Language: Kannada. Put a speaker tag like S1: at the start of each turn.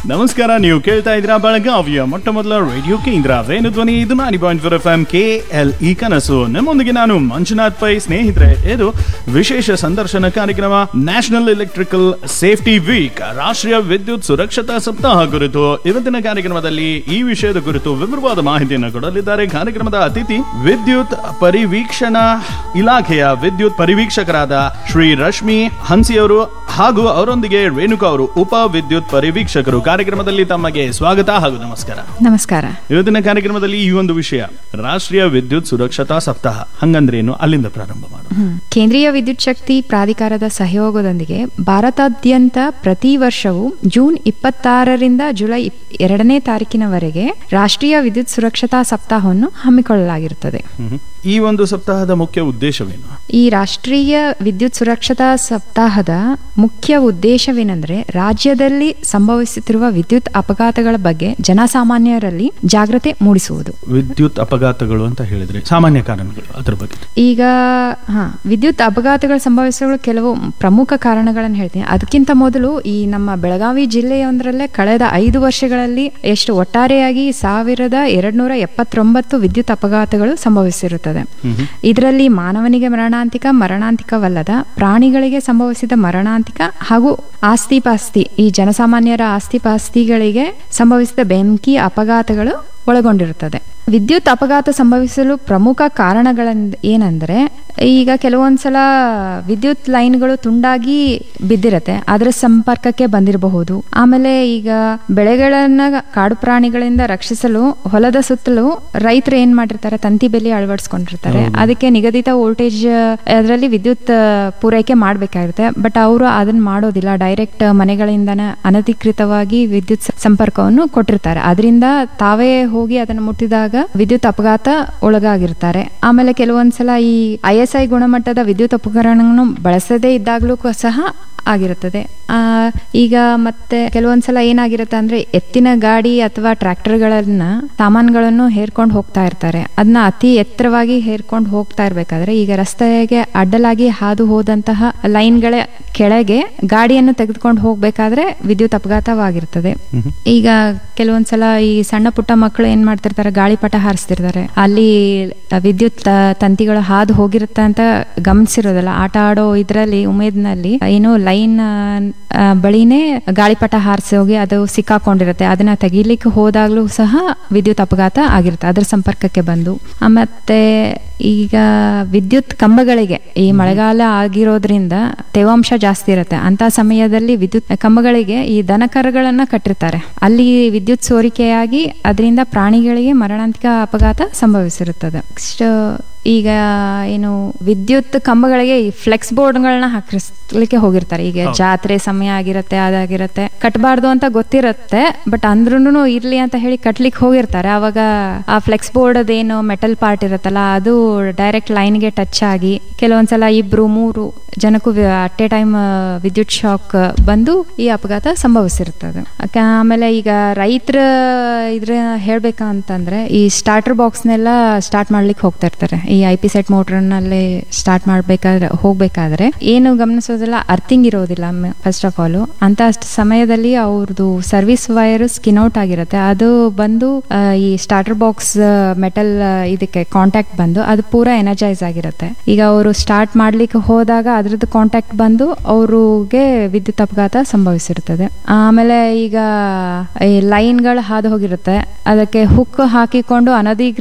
S1: ನಮಸ್ಕಾರ ನೀವು ಕೇಳ್ತಾ ಇದ್ರ ಬೆಳಗಾವಿಯ ಮೊಟ್ಟ ಮೊದಲ ರೇಡಿಯೋ ಕೇಂದ್ರ ವೇಣು ಧ್ವನಿ ಇದು ninety point four F M K L E ಕನಸು ನಮ್ಮೊಂದಿಗೆ ನಾನು ಮಂಜುನಾಥ್ ಪೈ ಸ್ನೇಹಿತರೆ ಇದು ವಿಶೇಷ ಸಂದರ್ಶನ ಕಾರ್ಯಕ್ರಮ ನ್ಯಾಷನಲ್ ಎಲೆಕ್ಟ್ರಿಕಲ್ ಸೇಫ್ಟಿ ವೀಕ್ ರಾಷ್ಟ್ರೀಯ ವಿದ್ಯುತ್ ಸುರಕ್ಷತಾ ಸಪ್ತಾಹ ಕುರಿತು ಇವತ್ತಿನ ಕಾರ್ಯಕ್ರಮದಲ್ಲಿ ಈ ವಿಷಯದ ಕುರಿತು ವಿವರವಾದ ಮಾಹಿತಿಯನ್ನು ಕೊಡಲಿದ್ದಾರೆ ಕಾರ್ಯಕ್ರಮದ ಅತಿಥಿ ವಿದ್ಯುತ್ ಪರಿವೀಕ್ಷಣಾ ಇಲಾಖೆಯ ವಿದ್ಯುತ್ ಪರಿವೀಕ್ಷಕರಾದ ಶ್ರೀ ರಶ್ಮಿ ಹನ್ಸಿಯವರು ಹಾಗೂ ಅವರೊಂದಿಗೆ ರೇಣುಕಾ ಅವರು ಉಪ ವಿದ್ಯುತ್ ಪರಿವೀಕ್ಷಕರು ಕಾರ್ಯಕ್ರಮದಲ್ಲಿ ತಮಗೆ ಸ್ವಾಗತ ಹಾಗೂ ನಮಸ್ಕಾರ
S2: ನಮಸ್ಕಾರ
S1: ಇವತ್ತಿನ ಕಾರ್ಯಕ್ರಮದಲ್ಲಿ ಈ ಒಂದು ವಿಷಯ ರಾಷ್ಟ್ರೀಯ ವಿದ್ಯುತ್ ಸುರಕ್ಷತಾ ಸಪ್ತಾಹ ಹಂಗಂದ್ರೇನು ಅಲ್ಲಿಂದ ಪ್ರಾರಂಭ ಮಾಡು
S2: ಹ್ಮ್. ಕೇಂದ್ರೀಯ ವಿದ್ಯುತ್ ಶಕ್ತಿ ಪ್ರಾಧಿಕಾರದ ಸಹಯೋಗದೊಂದಿಗೆ ಭಾರತಾದ್ಯಂತ ಪ್ರತಿ ವರ್ಷವೂ ಜೂನ್ ಇಪ್ಪತ್ತಾರರಿಂದ ಜುಲೈ ಇಪ್- ಎರಡನೇ ತಾರೀಕಿನವರೆಗೆ ರಾಷ್ಟ್ರೀಯ ವಿದ್ಯುತ್ ಸುರಕ್ಷತಾ ಸಪ್ತಾಹವನ್ನು ಹಮ್ಮಿಕೊಳ್ಳಲಾಗಿರುತ್ತದೆ
S1: ಹ್ಮ್. ಈ ಒಂದು ಸಪ್ತಾಹದ ಮುಖ್ಯ ಉದ್ದೇಶವೇನು
S2: ಈ ರಾಷ್ಟ್ರೀಯ ವಿದ್ಯುತ್ ಸುರಕ್ಷತಾ ಸಪ್ತಾಹದ ಮುಖ್ಯ ಉದ್ದೇಶವೇನೆಂದರೆ ರಾಜ್ಯದಲ್ಲಿ ಸಂಭವಿಸುತ್ತಿರುವ ವಿದ್ಯುತ್ ಅಪಘಾತಗಳ ಬಗ್ಗೆ ಜನಸಾಮಾನ್ಯರಲ್ಲಿ ಜಾಗೃತಿ ಮೂಡಿಸುವುದು
S1: ವಿದ್ಯುತ್ ಅಪಘಾತಗಳು ಅಂತ ಹೇಳಿದ್ರೆ ಸಾಮಾನ್ಯ ಕಾರಣಗಳು ಅದ್ರ ಬಗ್ಗೆ
S2: ಈಗ ಹಾ ವಿದ್ಯುತ್ ಅಪಘಾತಗಳು ಸಂಭವಿಸಲು ಕೆಲವು ಪ್ರಮುಖ ಕಾರಣಗಳನ್ನು ಹೇಳ್ತೀನಿ ಅದಕ್ಕಿಂತ ಮೊದಲು ಈ ನಮ್ಮ ಬೆಳಗಾವಿ ಜಿಲ್ಲೆಯೊಂದರಲ್ಲೇ ಕಳೆದ ಐದು ವರ್ಷಗಳಲ್ಲಿ ಎಷ್ಟು ಒಟ್ಟಾರೆಯಾಗಿ ಸಾವಿರದ ಎರಡ್ನೂರ ಎಪ್ಪತ್ತೊಂಬತ್ತು ವಿದ್ಯುತ್ ಅಪಘಾತಗಳು ಸಂಭವಿಸಿರುತ್ತದೆ ಇದರಲ್ಲಿ ಮಾನವನಿಗೆ ಮರಣಾಂತಿಕ ಮರಣಾಂತಿಕವಲ್ಲದ ಪ್ರಾಣಿಗಳಿಗೆ ಸಂಭವಿಸಿದ ಮರಣಾಂತಿಕ ಹಾಗೂ ಆಸ್ತಿ ಪಾಸ್ತಿ ಈ ಜನಸಾಮಾನ್ಯರ ಆಸ್ತಿ ಪಾಸ್ತಿಗಳಿಗೆ ಸಂಭವಿಸಿದ ಬೆಂಕಿ ಅಪಘಾತಗಳು ಒಳಗೊಂಡಿರುತ್ತದೆ ವಿದ್ಯುತ್ ಅಪಘಾತ ಸಂಭವಿಸಲು ಪ್ರಮುಖ ಕಾರಣಗಳ ಏನಂದ್ರೆ ಈಗ ಕೆಲವೊಂದ್ಸಲ ವಿದ್ಯುತ್ ಲೈನ್ಗಳು ತುಂಡಾಗಿ ಬಿದ್ದಿರತ್ತೆ ಅದರ ಸಂಪರ್ಕಕ್ಕೆ ಬಂದಿರಬಹುದು ಆಮೇಲೆ ಈಗ ಬೆಳೆಗಳನ್ನ ಕಾಡು ಪ್ರಾಣಿಗಳಿಂದ ರಕ್ಷಿಸಲು ಹೊಲದ ಸುತ್ತಲೂ ರೈತರು ಏನ್ ಮಾಡಿರ್ತಾರೆ ತಂತಿ ಬೇಲಿ ಅಳವಡಿಸ್ಕೊಂಡಿರ್ತಾರೆ ಅದಕ್ಕೆ ನಿಗದಿತ ವೋಲ್ಟೇಜ್ ಅದರಲ್ಲಿ ವಿದ್ಯುತ್ ಆ, ಪೂರೈಕೆ ಮಾಡ್ಬೇಕಾಗಿರುತ್ತೆ ಬಟ್ ಅವರು ಅದನ್ನ ಮಾಡೋದಿಲ್ಲ ಡೈರೆಕ್ಟ್ ಮನೆಗಳಿಂದನೇ ಅನಧಿಕೃತವಾಗಿ ವಿದ್ಯುತ್ ಸ- ಸಂಪರ್ಕವನ್ನು ಕೊಟ್ಟಿರ್ತಾರೆ ಅದರಿಂದ ತಾವೇ ಹೋಗಿ ಅದನ್ನು ಮುಟ್ಟಿದಾಗ ವಿದ್ಯುತ್ ಅಪಘಾತ ಒಳಗಾಗಿರ್ತಾರೆ ಆಮೇಲೆ ಕೆಲವೊಂದ್ಸಲ ಈ ಐ ಎಸ್ ಐ ಗುಣಮಟ್ಟದ ವಿದ್ಯುತ್ ಉಪಕರಣಗಳನ್ನು ಬಳಸದೇ ಇದ್ದಾಗಲೂ ಕ- ಸಹ ಆಗಿರುತ್ತದೆ ಆ, ಈಗ ಮತ್ತೆ ಕೆಲವೊಂದ್ಸಲ ಏನಾಗಿರುತ್ತೆ ಅಂದ್ರೆ ಎತ್ತಿನ ಗಾಡಿ ಅಥವಾ ಟ್ರ್ಯಾಕ್ಟರ್ಗಳನ್ನ ಸಾಮಾನುಗಳನ್ನು ಹೇರ್ಕೊಂಡು ಹೋಗ್ತಾ ಇರ್ತಾರೆ ಅದನ್ನ ಅತಿ ಎತ್ತರವಾಗಿ ಹೇರ್ಕೊಂಡು ಹೋಗ್ತಾ ಇರ್ಬೇಕಾದ್ರೆ ಈಗ ರಸ್ತೆಗೆ ಅಡ್ಡಲಾಗಿ ಹಾದು ಹೋದಂತಹ ಲೈನ್ಗಳ ಕೆಳಗೆ ಗಾಡಿಯನ್ನು ತೆಗೆದುಕೊಂಡು ಹೋಗ್ಬೇಕಾದ್ರೆ ವಿದ್ಯುತ್ ಅಪಘಾತವಾಗಿರ್ತದೆ ಈಗ ಕೆಲವೊಂದ್ಸಲ ಈ ಸಣ್ಣ ಪುಟ್ಟ ಮಕ್ಕಳು ಏನ್ ಮಾಡ್ತಿರ್ತಾರೆ ಗಾಳಿಪಟ ಹಾರಿಸ್ತಿರ್ತಾರೆ ಅಲ್ಲಿ ವಿದ್ಯುತ್ ತ- ತಂತಿಗಳು ಹಾದು ಹೋಗಿರುತ್ತೆ ಅಂತ ಗಮನಿಸಿರೋದಲ್ಲ ಆಟ ಆಡೋ ಇದ್ರಲ್ಲಿ ಉಮೇದ್ನಲ್ಲಿ ಏನು ಲೈನ್ ಬಳಿನೇ ಗಾಳಿಪಟ ಹಾರಿಸಿ ಹೋಗಿ ಅದು ಸಿಕ್ಕಾಕೊಂಡಿರುತ್ತೆ ಅದನ್ನ ತೆಗಿಲಿಕ್ಕೆ ಹೋದಾಗ್ಲೂ ಸಹ ವಿದ್ಯುತ್ ಅಪಘಾತ ಆಗಿರುತ್ತೆ ಅದ್ರ ಸಂಪರ್ಕಕ್ಕೆ ಬಂದು ಆ, ಮತ್ತೆ ಈಗ ವಿದ್ಯುತ್ ಕಂಬಗಳಿಗೆ ಈ ಮಳೆಗಾಲ ಆಗಿರೋದ್ರಿಂದ ತೇವಾಂಶ ಜಾಸ್ತಿ ಇರುತ್ತೆ ಅಂತ ಸಮಯದಲ್ಲಿ ವಿದ್ಯುತ್ ಕಂಬಗಳಿಗೆ ಈ ದನಕರಗಳನ್ನ ಕಟ್ಟಿರ್ತಾರೆ ಅಲ್ಲಿ ವಿದ್ಯುತ್ ಸೋರಿಕೆಯಾಗಿ ಅದರಿಂದ ಪ್ರಾಣಿಗಳಿಗೆ ಮರಣಾಂತಿಕ ಅಪಘಾತ ಸಂಭವಿಸಿರುತ್ತದೆ ನೆಕ್ಸ್ಟ್ ಈಗ ಏನು ವಿದ್ಯುತ್ ಕಂಬಗಳಿಗೆ ಈ ಫ್ಲೆಕ್ಸ್ ಬೋರ್ಡ್ಗಳನ್ನ ಹಾಕಿಸ್ಲಿಕ್ಕೆ ಹೋಗಿರ್ತಾರೆ ಈಗ ಜಾತ್ರೆ ಸಮಯ ಆಗಿರತ್ತೆ ಅದಾಗಿರತ್ತೆ ಕಟ್ಟಬಾರ್ದು ಅಂತ ಗೊತ್ತಿರತ್ತೆ ಬಟ್ ಅಂದ್ರೂ ಇರ್ಲಿ ಅಂತ ಹೇಳಿ ಕಟ್ಲಿಕ್ಕೆ ಹೋಗಿರ್ತಾರೆ ಅವಾಗ ಆ ಫ್ಲೆಕ್ಸ್ ಬೋರ್ಡ್ ಅದೇನು ಮೆಟಲ್ ಪಾರ್ಟ್ ಇರುತ್ತಲ್ಲ ಅದು ಡೈರೆಕ್ಟ್ ಲೈನ್ಗೆ ಟಚ್ ಆಗಿ ಕೆಲವೊಂದ್ಸಲ ಇಬ್ರು ಮೂರು ಜನಕ್ಕೂ ಅಟ್ ಎ ಟೈಮ್ ವಿದ್ಯುತ್ ಶಾಕ್ ಬಂದು ಈ ಅಪಘಾತ ಸಂಭವಿಸಿರ್ತದೆ ಅಕ- ಆಮೇಲೆ ಈಗ ರೈತರ ಇದ್ರ ಹೇಳ್ಬೇಕಂತಂದ್ರೆ ಈ ಸ್ಟಾರ್ಟರ್ ಬಾಕ್ಸ್ನೆಲ್ಲ ಸ್ಟಾರ್ಟ್ ಮಾಡ್ಲಿಕ್ಕೆ ಹೋಗ್ತಾ ಇರ್ತಾರೆ ಈ ಐ ಪಿ ಸೆಟ್ ಮೋಟರ್ನಲ್ಲಿ ಸ್ಟಾರ್ಟ್ ಮಾಡ್ಬೇಕಾದ್ರೆ ಹೋಗ್ಬೇಕಾದ್ರೆ ಏನು ಗಮನಿಸೋದಿಲ್ಲ ಅರ್ಥಿಂಗ್ ಇರೋದಿಲ್ಲ ಫಸ್ಟ್ ಆಫ್ ಆಲ್ ಅಂತ ಅಷ್ಟ್ ಸಮಯದಲ್ಲಿ ಅವ್ರದ್ದು ಸರ್ವಿಸ್ ವೈರ್ ಸ್ಕಿನ್ ಔಟ್ ಆಗಿರುತ್ತೆ ಅದು ಬಂದು ಆ, ಈ ಸ್ಟಾರ್ಟರ್ ಬಾಕ್ಸ್ ಮೆಟಲ್ ಇದಕ್ಕೆ ಕಾಂಟ್ಯಾಕ್ಟ್ ಬಂದು ಅದು ಪೂರಾ ಎನರ್ಜೈಸ್ ಆಗಿರುತ್ತೆ ಈಗ ಅವರು ಸ್ಟಾರ್ಟ್ ಮಾಡ್ಲಿಕ್ಕೆ ಹೋದಾಗ ಅದ್ರದ್ದು ಕಾಂಟ್ಯಾಕ್ಟ್ ಬಂದು ಅವ್ರಿಗೆ ವಿದ್ಯುತ್ ಅಪಘಾತ ಸಂಭವಿಸಿರ್ತದೆ ಆಮೇಲೆ ಈಗ ಈ ಲೈನ್ಗಳು ಹಾದು ಹೋಗಿರುತ್ತೆ ಅದಕ್ಕೆ ಹುಕ್ ಹಾಕಿಕೊಂಡು ಅನಧಿಕೃತ